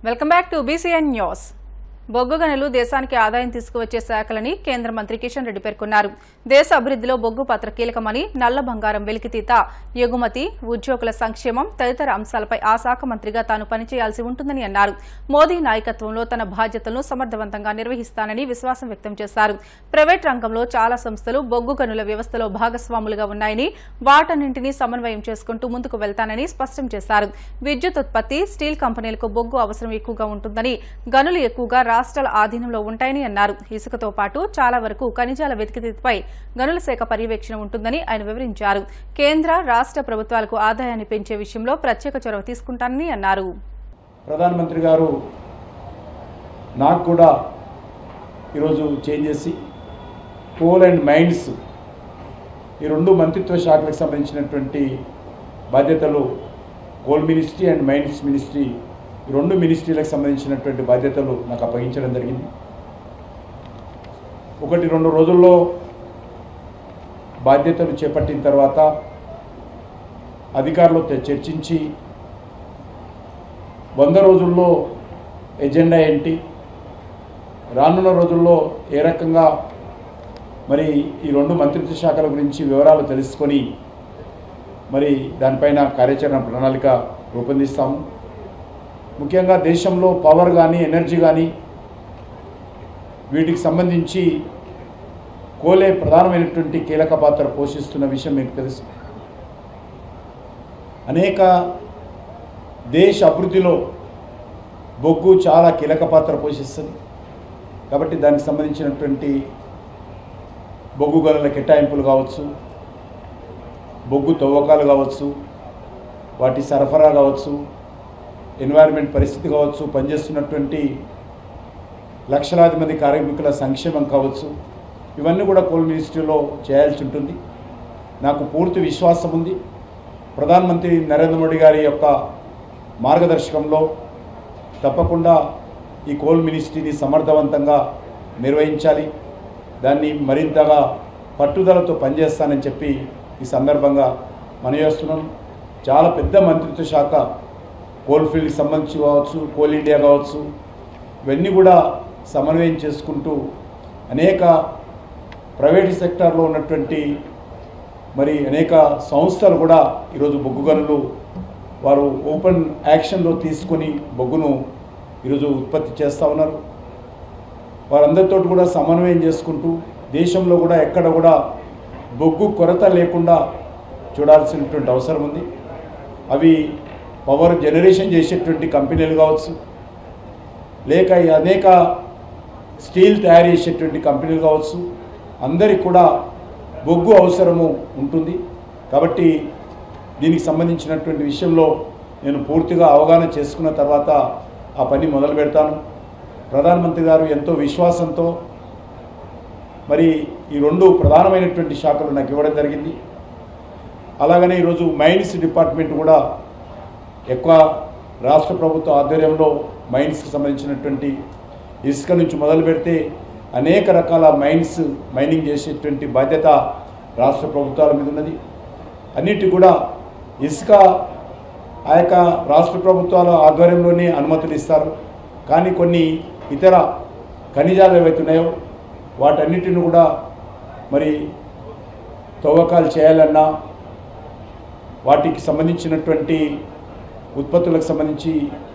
welcome back to BCN news బొగ్గు గనులు దేశానికి ఆదాయం తీసుకువచ్చే శాఖలని కేంద్ర మంత్రి కిషన్ రెడ్డి పేర్కొన్నారు దేశ అభివృద్ధిలో బొగ్గు పాత్ర కీలకమని నల్ల బంగారం వెలికితీత ఎగుమతి ఉద్యోగుల సంక్షేమం తదితర అంశాలపై ఆ శాఖ మంత్రిగా తాను పనిచేయాల్సి ఉంటుందని అన్నారు మోదీ నాయకత్వంలో తన బాధ్యతలను సమర్థవంతంగా నిర్వహిస్తానని విశ్వాసం వ్యక్తం చేశారు ప్రైవేట్ రంగంలో చాలా సంస్థలు బొగ్గు గనుల వ్యవస్థలో భాగస్వాములుగా ఉన్నాయని వాటన్నింటినీ సమన్వయం చేసుకుంటూ ముందుకు వెళ్తానని స్పష్టం చేశారు విద్యుత్ ఉత్పత్తి స్టీల్ కంపెనీలకు బొగ్గు అవసరం ఎక్కువగా ఉంటుందని గనులు ఎక్కువగా రాష్ట్రాల ఆధీనంలో ఉంటాయని అన్నారు ఇసుకతో పాటు చాలా వరకు ఖనిజాల వెతికితీపై గనుల శాఖ పర్యవేక్షణ ఉంటుందని ఆయన వివరించారు కేంద్ర రాష్ట్ర ప్రభుత్వాలకు ఆదాయాన్ని పెంచే విషయంలో ప్రత్యేక చొరవ తీసుకుంటానని అన్నారు ప్రధానమంత్రి గారు నాకు కూడా ఈరోజు చేంజ్ చేసి కోల్ అండ్ మైండ్స్ ఈ రెండు మంత్రిత్వ శాఖలకు సంబంధించినటువంటి బాధ్యతలు coal ministry and mines ministry ఈ రెండు మినిస్ట్రీలకు సంబంధించినటువంటి బాధ్యతలు నాకు అప్పగించడం జరిగింది ఒకటి రెండు రోజుల్లో బాధ్యతలు చేపట్టిన తర్వాత అధికారులతో చర్చించి వంద రోజుల్లో ఎజెండా ఏంటి రానున్న రోజుల్లో ఏ రకంగా మరి ఈ రెండు మంత్రిత్వ శాఖల గురించి వివరాలు తెలుసుకొని మరి దానిపైన కార్యాచరణ ప్రణాళిక రూపొందిస్తాము ముఖ్యంగా దేశంలో పవర్ కానీ ఎనర్జీ కానీ వీటికి సంబంధించి కోలే ప్రధానమైనటువంటి కీలక పాత్ర పోషిస్తున్న విషయం మీకు తెలుసు అనేక దేశ అభివృద్ధిలో బొగ్గు చాలా కీలక పాత్ర పోషిస్తుంది కాబట్టి దానికి సంబంధించినటువంటి బొగ్గు గనుల కేటాయింపులు కావచ్చు బొగ్గు తవ్వకాలు కావచ్చు వాటి సరఫరా కావచ్చు ఎన్వైరన్మెంట్ పరిస్థితి కావచ్చు పనిచేస్తున్నటువంటి లక్షలాది మంది కార్మికుల సంక్షేమం కావచ్చు ఇవన్నీ కూడా కోల్ మినిస్ట్రీలో చేయాల్సి ఉంటుంది నాకు పూర్తి విశ్వాసం ఉంది ప్రధానమంత్రి నరేంద్ర మోడీ గారి యొక్క మార్గదర్శకంలో తప్పకుండా ఈ కోల్ మినిస్ట్రీని సమర్థవంతంగా నిర్వహించాలి దాన్ని మరింతగా పట్టుదలతో పనిచేస్తానని చెప్పి ఈ సందర్భంగా మనయేస్తున్నాను చాలా పెద్ద మంత్రిత్వ శాఖ కోల్ ఫీల్డ్కి సంబంధించి కావచ్చు కోల్ ఇండియా కావచ్చు ఇవన్నీ కూడా సమన్వయం చేసుకుంటూ అనేక ప్రైవేట్ సెక్టార్లో ఉన్నటువంటి మరి అనేక సంస్థలు కూడా ఈరోజు బొగ్గు గనులు వారు ఓపెన్ యాక్షన్లో తీసుకొని బొగ్గును ఈరోజు ఉత్పత్తి చేస్తూ ఉన్నారు వారందరితో కూడా సమన్వయం చేసుకుంటూ దేశంలో కూడా ఎక్కడ కూడా బొగ్గు కొరత లేకుండా చూడాల్సినటువంటి అవసరం ఉంది అవి పవర్ జనరేషన్ చేసేటువంటి కంపెనీలు కావచ్చు లేక ఈ అనేక స్టీల్ తయారు చేసేటువంటి కంపెనీలు కావచ్చు అందరికి కూడా బొగ్గు అవసరము ఉంటుంది కాబట్టి దీనికి సంబంధించినటువంటి విషయంలో నేను పూర్తిగా అవగాహన చేసుకున్న తర్వాత ఆ పని మొదలు పెడతాను ప్రధానమంత్రి గారు ఎంతో విశ్వాసంతో మరి ఈ రెండు ప్రధానమైనటువంటి శాఖలు నాకు ఇవ్వడం జరిగింది అలాగనే ఈరోజు మైన్స్ డిపార్ట్మెంట్ కూడా ఎక్కువ రాష్ట్ర ప్రభుత్వ ఆధ్వర్యంలో మైన్స్కి సంబంధించినటువంటి ఇసుక నుంచి మొదలు పెడితే అనేక రకాల మైన్స్ మైనింగ్ చేసేటువంటి బాధ్యత రాష్ట్ర ప్రభుత్వాల మీద ఉన్నది అన్నిటి కూడా ఇసుక ఆ యొక్క రాష్ట్ర ప్రభుత్వాల ఆధ్వర్యంలోనే అనుమతులు ఇస్తారు కానీ కొన్ని ఇతర ఖనిజాలు ఏవైతే ఉన్నాయో వాటన్నిటిని కూడా మరి తవ్వకాలు చేయాలన్నా వాటికి సంబంధించినటువంటి ఉత్పత్తులకు సంబంధించి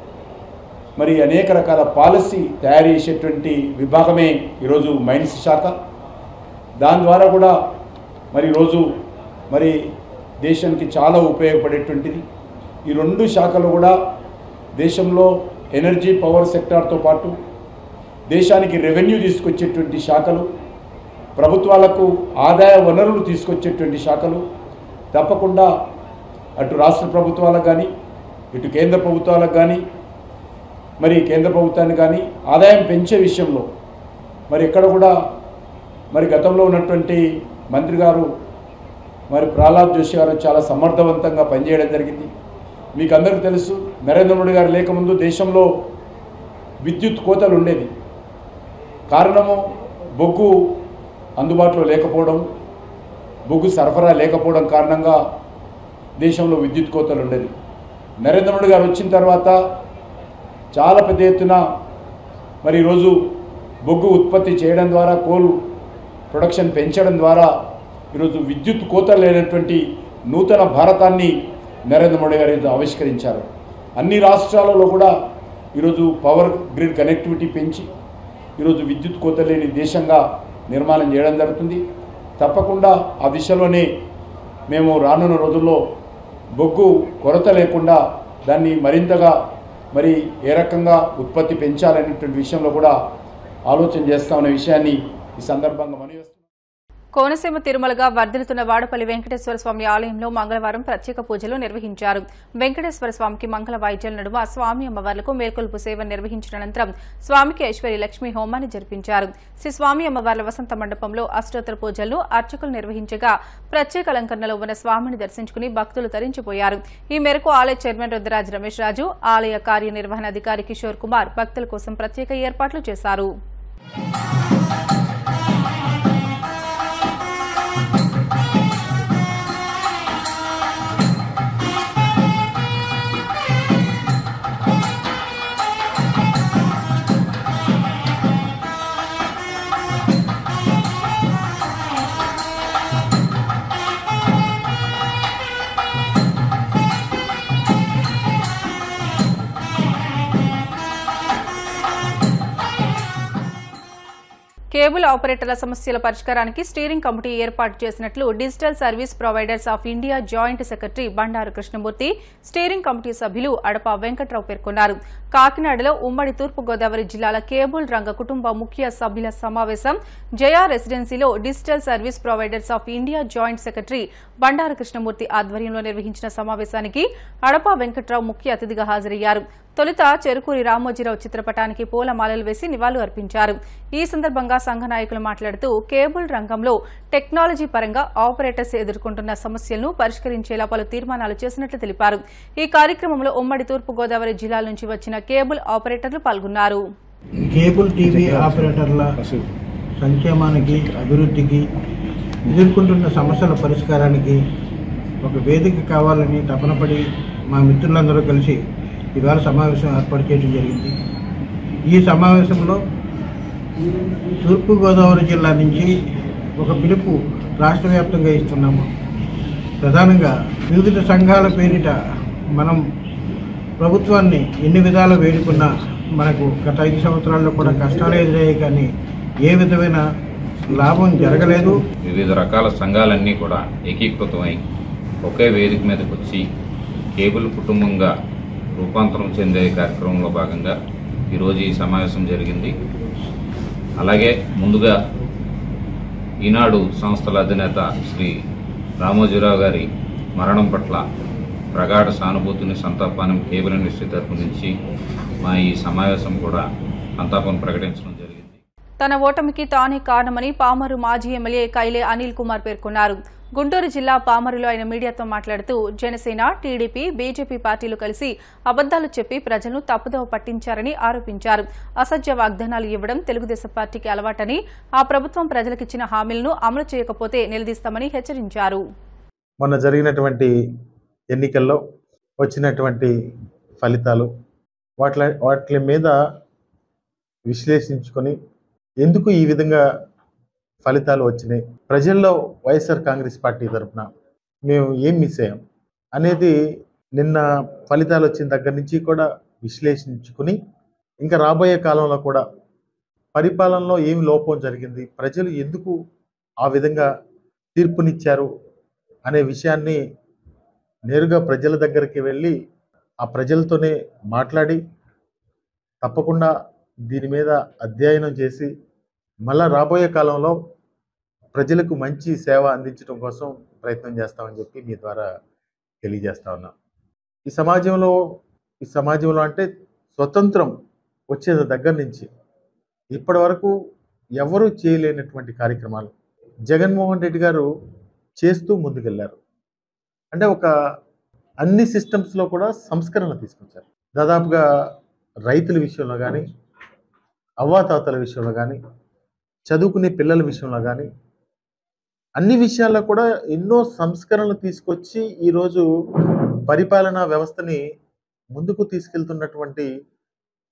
మరి అనేక రకాల పాలసీ తయారు చేసేటువంటి విభాగమే ఈరోజు మైన్స్ శాఖ దాని ద్వారా కూడా మరి ఈరోజు మరి దేశానికి చాలా ఉపయోగపడేటువంటిది ఈ రెండు శాఖలు కూడా దేశంలో ఎనర్జీ పవర్ సెక్టార్తో పాటు దేశానికి రెవెన్యూ తీసుకొచ్చేటువంటి శాఖలు ప్రభుత్వాలకు ఆదాయ వనరులు తీసుకొచ్చేటువంటి శాఖలు తప్పకుండా అటు రాష్ట్ర ప్రభుత్వాలకు కానీ ఇటు కేంద్ర ప్రభుత్వాలకు కానీ మరి కేంద్ర ప్రభుత్వాన్ని కానీ ఆదాయం పెంచే విషయంలో మరి ఎక్కడ కూడా మరి గతంలో ఉన్నటువంటి మంత్రి గారు మరి ప్రహ్లాద్ జోషి గారు చాలా సమర్థవంతంగా పనిచేయడం జరిగింది మీకు అందరికీ తెలుసు నరేంద్ర మోడీ గారు లేకముందు దేశంలో విద్యుత్ కోతలు ఉండేది కారణము బొగ్గు అందుబాటులో లేకపోవడం బొగ్గు సరఫరా లేకపోవడం కారణంగా దేశంలో విద్యుత్ కోతలు ఉండేది నరేంద్ర మోడీ గారు వచ్చిన తర్వాత చాలా పెద్ద ఎత్తున మరి ఈరోజు బొగ్గు ఉత్పత్తి చేయడం ద్వారా కోల్ ప్రొడక్షన్ పెంచడం ద్వారా ఈరోజు విద్యుత్ కోత లేనటువంటి నూతన భారతాన్ని నరేంద్ర మోడీ గారు ఈరోజు ఆవిష్కరించారు అన్ని రాష్ట్రాలలో కూడా ఈరోజు పవర్ గ్రిడ్ కనెక్టివిటీ పెంచి ఈరోజు విద్యుత్ కోత లేని దేశంగా నిర్మాణం చేయడం జరుగుతుంది తప్పకుండా ఆ దిశలోనే మేము రానున్న రోజుల్లో బొగ్గు కొరత లేకుండా దాన్ని మరింతగా మరి ఏ రకంగా ఉత్పత్తి పెంచాలనేటువంటి విషయంలో కూడా ఆలోచన చేస్తామనే విషయాన్ని ఈ సందర్భంగా మనవి కోనసీమ తిరుమలగా వర్ధిల్లుతున్న వాడపల్లి వెంకటేశ్వర స్వామి ఆలయంలో మంగళవారం ప్రత్యేక పూజలు నిర్వహించారు వెంకటేశ్వర స్వామికి మంగళ వాయిద్యాల నడుమ స్వామి అమ్మవార్లకు మేల్కొల్పు సేవ నిర్వహించిన అనంతరం స్వామికి ఐశ్వర్య లక్ష్మీ హోమాన్ని జరిపించారు శ్రీ స్వామి అమ్మవార్ల వసంత మండపంలో అష్టోత్తర పూజలను అర్చకులు నిర్వహించగా ప్రత్యేక అలంకరణలో ఉన్న స్వామిని దర్శించుకుని భక్తులు తరించిపోయారు ఈ మేరకు ఆలయ చైర్మన్ రుద్రరాజ్ రమేష్ రాజు ఆలయ కార్యనిర్వహణాధికారి కిషోర్ కుమార్ భక్తుల కోసం ప్రత్యేక ఏర్పాట్లు చేశారు కేబుల్ ఆపరేటర్ల సమస్యల పరిష్కారానికి స్టీరింగ్ కమిటీ ఏర్పాటు చేసినట్లు digital service providers of India joint secretary Bandaru Krishnamurthy steering committee సభ్యులు అడప వెంకట్రావు పేర్కొన్నారు కాకినాడలో ఉమ్మడి తూర్పుగోదావరి జిల్లాల కేబుల్ రంగ కుటుంబ ముఖ్య సభ్యుల సమావేశం జయా రెసిడెన్సీలో digital service providers of India joint secretary Bandaru Krishnamurthy ఆధ్వర్యంలో నిర్వహించిన సమావేశానికి అడప వెంకట్రావు ముఖ్య అతిథిగా హాజరయ్యారు తొలుత చెరుకూరి రామోజీరావు చిత్రపటానికి పూలమాలలు వేసి నివాళులు అర్పించారు ఈ సందర్భంగా సంఘ నాయకులు మాట్లాడుతూ కేబుల్ రంగంలో టెక్నాలజీ పరంగా ఆపరేటర్స్ ఎదుర్కొంటున్న సమస్యలను పరిష్కరించేలా పలు తీర్మానాలు చేసినట్లు తెలిపారు ఈ కార్యక్రమంలో ఉమ్మడి తూర్పుగోదావరి జిల్లాల నుంచి వచ్చిన కేబుల్ ఆపరేటర్లు పాల్గొన్నారు కేబుల్ టీవీ ఆపరేటర్ల సంక్షేమానికి అభివృద్ధికి ఎదుర్కొంటున్న సమస్యల పరిష్కారానికి ఒక వేదిక కావాలని తపనపడి మా మిత్రులందరూ కలిసి ఇవాళ సమావేశం ఏర్పాటు చేయడం జరిగింది ఈ సమావేశంలో తూర్పుగోదావరి జిల్లా నుంచి ఒక పిలుపు రాష్ట్ర వ్యాప్తంగా ఇస్తున్నాము ప్రధానంగా వివిధ సంఘాల పేరిట మనం ప్రభుత్వాన్ని ఎన్ని విధాలు వేడుకున్నా మనకు గత ఐదు సంవత్సరాల్లో కూడా కష్టాలు ఎదురయ్యాయి కానీ ఏ విధమైన లాభం జరగలేదు వివిధ రకాల సంఘాలన్నీ కూడా ఏకీకృతమై ఒకే వేదిక మీదకి వచ్చి కేబుల్ కుటుంబంగా రూపాంతరం చెందే కార్యక్రమంలో భాగంగా ఈరోజు ఈ సమావేశం జరిగింది అలాగే ముందుగా ఈనాడు సంస్థల అధినేత శ్రీ రామోజీరావు గారి మరణం పట్ల ప్రగాఢ సానుభూతిని సంతాపాన్ని కేబుల్ ఇండస్ట్రీ తరపు నుంచి మా ఈ సమావేశం కూడా సంతాపం ప్రకటించడం జరిగింది తన ఓటమికి తానే కారణమని పామరు మాజీ ఎమ్మెల్యే కైలే అనిల్ కుమార్ పేర్కొన్నారు గుంటూరు జిల్లా పామరులో ఆయన మీడియాతో మాట్లాడుతూ జనసేన టీడీపీ బీజేపీ పార్టీలు కలిసి అబద్దాలు చెప్పి ప్రజలను తప్పుదోవ పట్టించారని ఆరోపించారు అసత్య వాగ్దానాలు ఇవ్వడం తెలుగుదేశం పార్టీకి అలవాటని ఆ ప్రభుత్వం ప్రజలకిచ్చిన హామీలను అమలు చేయకపోతే నిలదీస్తామని హెచ్చరించారు మొన్న జరిగినటువంటి ఎన్నికల్లో వచ్చినటువంటి ఫలితాలు వాటి వాటి మీద విశ్లేషించుకొని ఎందుకు ఈ విధంగా ఫలితాలు వచ్చినాయి ప్రజల్లో వైఎస్ఆర్ కాంగ్రెస్ పార్టీ తరఫున మేము ఏం మిస్ అయ్యాం అనేది నిన్న ఫలితాలు వచ్చిన దగ్గర నుంచి కూడా విశ్లేషించుకుని ఇంకా రాబోయే కాలంలో కూడా పరిపాలనలో ఏమి లోపం జరిగింది ప్రజలు ఎందుకు ఆ విధంగా తీర్పునిచ్చారు అనే విషయాన్ని నేరుగా ప్రజల దగ్గరికి వెళ్ళి ఆ ప్రజలతోనే మాట్లాడి తప్పకుండా దీని మీద అధ్యయనం చేసి మళ్ళా రాబోయే కాలంలో ప్రజలకు మంచి సేవ అందించడం కోసం ప్రయత్నం చేస్తామని చెప్పి మీ ద్వారా తెలియజేస్తా ఉన్నాం ఈ సమాజంలో ఈ సమాజంలో అంటే స్వతంత్రం వచ్చే దగ్గర నుంచి ఇప్పటి వరకు ఎవరూ చేయలేనటువంటి కార్యక్రమాలు జగన్మోహన్ రెడ్డి గారు చేస్తూ ముందుకెళ్ళారు అంటే ఒక అన్ని సిస్టమ్స్లో కూడా సంస్కరణ తీసుకొచ్చారు దాదాపుగా రైతుల విషయంలో కానీ అవ్వాతాతల విషయంలో కానీ చదువుకునే పిల్లల విషయంలో కానీ అన్ని విషయాల్లో కూడా ఎన్నో సంస్కరణలు తీసుకొచ్చి ఈరోజు పరిపాలనా వ్యవస్థని ముందుకు తీసుకెళ్తున్నటువంటి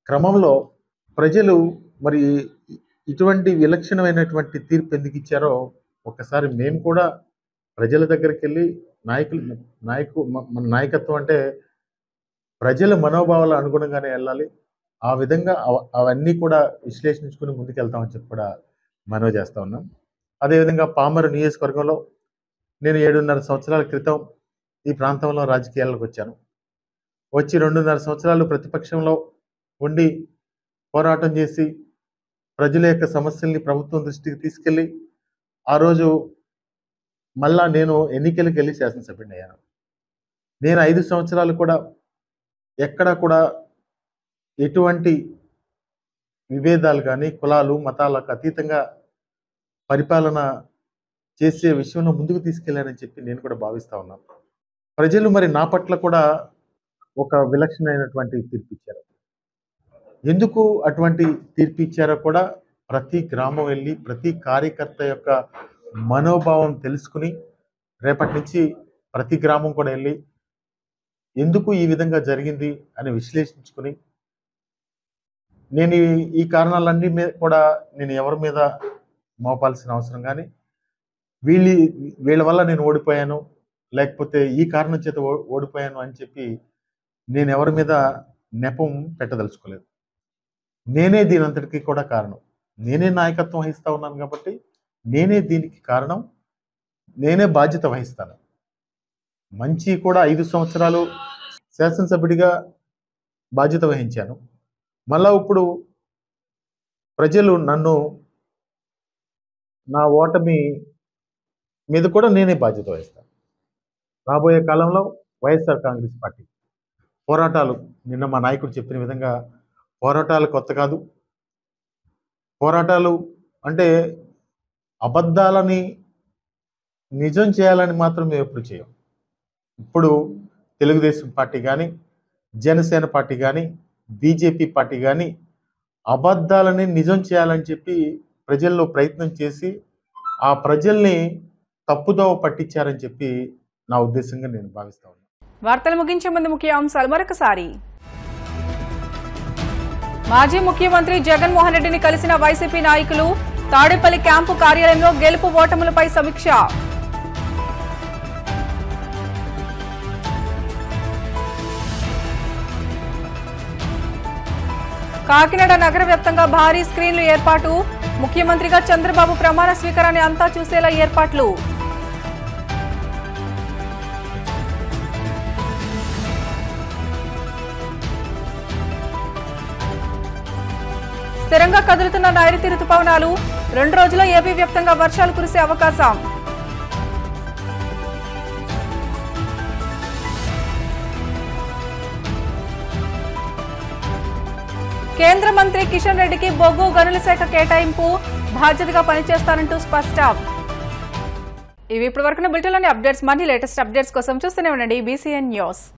క్రమంలో ప్రజలు మరి ఇటువంటి విలక్షణమైనటువంటి తీర్పు ఎందుకు ఇచ్చారో ఒకసారి మేము కూడా ప్రజల దగ్గరికి వెళ్ళి నాయకులు నాయకు మ- మన నాయకత్వం అంటే ప్రజల మనోభావాల అనుగుణంగానే వెళ్ళాలి ఆ విధంగా అవ- అవన్నీ కూడా విశ్లేషించుకుని ముందుకెళ్తామని చెప్పి కూడా మనవి చేస్తా ఉన్నాం అదేవిధంగా పామరు నియోజకవర్గంలో నేను ఏడున్నర సంవత్సరాల క్రితం ఈ ప్రాంతంలో రాజకీయాలకు వచ్చాను వచ్చి రెండున్నర సంవత్సరాలు ప్రతిపక్షంలో ఉండి పోరాటం చేసి ప్రజల యొక్క సమస్యల్ని ప్రభుత్వం దృష్టికి తీసుకెళ్ళి ఆ రోజు మళ్ళా నేను ఎన్నికలకు వెళ్ళి శాసనసభ్యుని అయ్యాను నేను ఐదు సంవత్సరాలు కూడా ఎక్కడ కూడా ఎటువంటి విభేదాలు కానీ కులాలు మతాలకు అతీతంగా పరిపాలన చేసే విషయంలో ముందుకు తీసుకెళ్లానని చెప్పి నేను కూడా భావిస్తా ఉన్నాను ప్రజలు మరి నా పట్ల కూడా ఒక విలక్షణమైనటువంటి తీర్పు ఇచ్చారు ఎందుకు అటువంటి తీర్పు ఇచ్చారో కూడా ప్రతి గ్రామం వెళ్ళి ప్రతి కార్యకర్త యొక్క మనోభావం తెలుసుకుని రేపటి నుంచి ప్రతి గ్రామం కూడా వెళ్ళి ఎందుకు ఈ విధంగా జరిగింది అని విశ్లేషించుకుని నేను ఈ- ఈ కారణాలన్నీ మీద కూడా నేను ఎవరి మీద మోపాల్సిన అవసరం కానీ వీళ్ళ వీళ్ళ వల్ల నేను ఓడిపోయాను లేకపోతే ఈ కారణం చేత ఓ- ఓడిపోయాను అని చెప్పి నేను ఎవరి మీద నెపం పెట్టదలుచుకోలేదు నేనే దీని అంతటికీ కూడా కారణం నేనే నాయకత్వం వహిస్తా ఉన్నాను కాబట్టి నేనే దీనికి కారణం నేనే బాధ్యత వహిస్తాను మంచి కూడా ఐదు సంవత్సరాలు శాసనసభ్యుడిగా బాధ్యత వహించాను మళ్ళా ఇప్పుడు ప్రజలు నన్ను నా ఓటమి మీద కూడా నేనే బాధ్యత వహిస్తాను రాబోయే కాలంలో వైఎస్ఆర్ కాంగ్రెస్ పార్టీ పోరాటాలు నిన్న మా నాయకుడు చెప్పిన విధంగా పోరాటాలు కొత్త కాదు పోరాటాలు అంటే అబద్ధాలని నిజం చేయాలని మాత్రం మేము ఎప్పుడు చేయం ఇప్పుడు తెలుగుదేశం పార్టీ కానీ జనసేన పార్టీ కానీ బీజేపీ పార్టీ కానీ అబద్ధాలని నిజం చేయాలని చెప్పి ప్రజల్లో ప్రయత్నం చేసి ఆ ప్రజల్ని తప్పుదోవ పట్టించారని చెప్పి నా ఉద్దేశంగా నేను భావిస్తా ఉన్నాను వార్తలు ముగించే ముందు ముఖ్య అంశాలు మరొకసారి మాజీ ముఖ్యమంత్రి జగన్మోహన్ రెడ్డిని కలిసిన వైసీపీ నాయకులు తాడేపల్లి క్యాంపు కార్యాలయంలో గెలుపు ఓటములపై సమీక్ష కాకినాడ నగర వ్యాప్తంగా భారీ స్క్రీన్లు ఏర్పాటు ముఖ్యమంత్రిగా చంద్రబాబు ప్రమాణ స్వీకారాన్ని అంతా చూసేలా ఏర్పాట్లు స్థిరంగా కదులుతున్న నైరుతి రుతుపవనాలు రెండు రోజుల్లో ఏపీ వ్యాప్తంగా వర్షాలు కురిసే అవకాశం కేంద్ర మంత్రి కిషన్ రెడ్డికి బొగ్గు గనుల శాఖ కేటాయింపు బాధ్యతగా పనిచేస్తానంటూ స్పష్టం ఇవి ఇప్పటి వరకు బులెటిన్లోని అప్డేట్స్ మళ్ళీ లేటెస్ట్ అప్డేట్స్ కోసం చూస్తూనే ఉండండి బీసీఎన్ న్యూస్